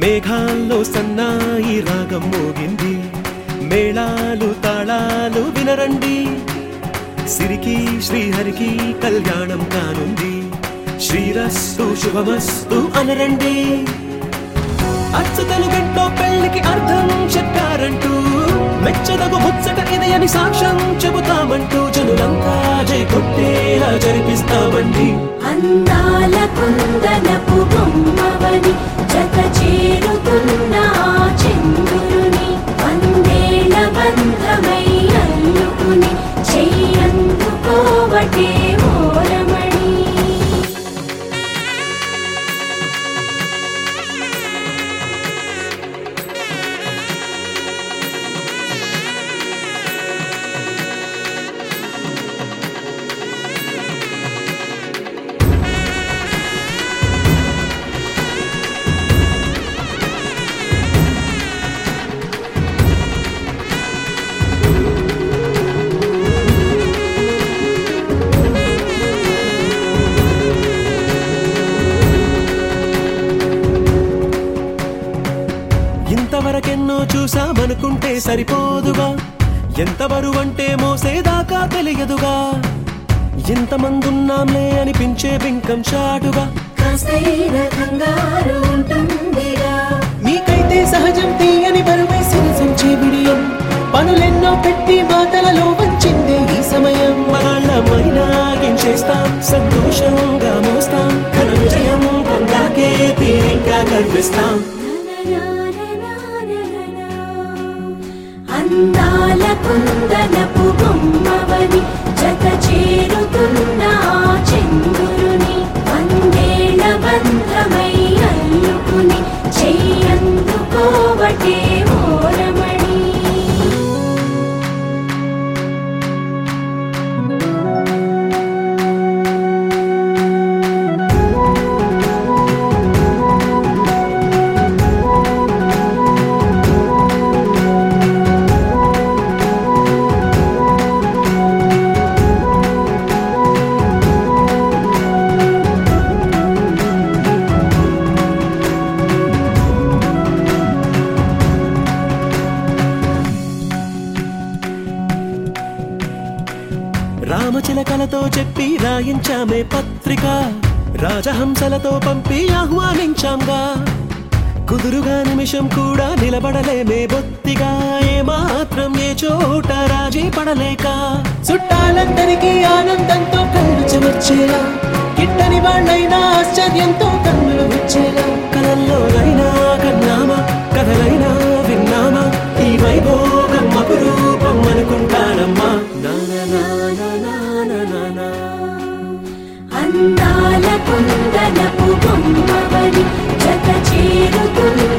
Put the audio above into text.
మేఘాల్లో సన్నాయి రాగం మోగింది మేళాలు తాళాలు వినరండి సిరికి శ్రీహరికి కళ్యాణం కానుంది శ్రీరస్తు శుభమస్తు అనరండి అచ్చతలు గంటో పెళ్లికి అర్థం చెప్పారంటూ మెచ్చదగు ముచ్చట ఇది అని సాక్ష్యం చెబుతామంటూ జనులంతా జై కొట్టేలా జరిపిస్తామండి అందాల కుందనపు బొమ్మవని జత చేరుతున్న ఆ చంద్రుని వందేల బంధమై అల్లుకుని చెయ్యందుకోవటే ఓరమణి ఇంతవరకెన్నో చూసామనుకుంటే సరిపోదుగా ఎంత బరువంటే మోసేదాకా తెలియదుగా ఇంతమందున్నాంలే అనిపించే బింకం చాటుగా కాస్తైన కంగారు ఉంటుందిగా మీకైతే సహజం తీయని బరువై సిరసించే బిడియం పనులెన్నో పెట్టి మాటలలో వంచిందే ఈ సమయం మనాళ్ళమైనా చేస్తాం సంతోషంగా మోస్తాం ఘన విజయం పొందాకే తీరిగ్గా కనిపిస్తాం అందాల కుందనపు బొమ్మవని జత చేరుతున్న ఆ చంద్రుని వందేళ్ల బంధమై అల్లుకుని చెయ్యందుకోవటే ఓరమణి రామచిలకలతో చెప్పి రాయించామే పత్రిక రాజహంసలతో పంపి ఆహ్వానించాంగా కుదురుగా నిమిషం కూడా నిలబడలేమే బొత్తిగా ఏ మాత్రం ఏ చోట రాజీ పడలేక చుట్టాలందరికీ ఆనందంతో కళ్ళు చెమర్చేలా గిట్టని వాళ్ళైనా ఆశ్చర్యంతో కన్నులు వచ్చేలా కలల్లోనైనా కన్నామా కథలైనా విన్నామా ఈ వైభోగం అపురూపం అనుకుంటానమ్మా నా నా నా నా నా నా నా అందాల కుందనపు బొమ్మవని జత చేరుతున్న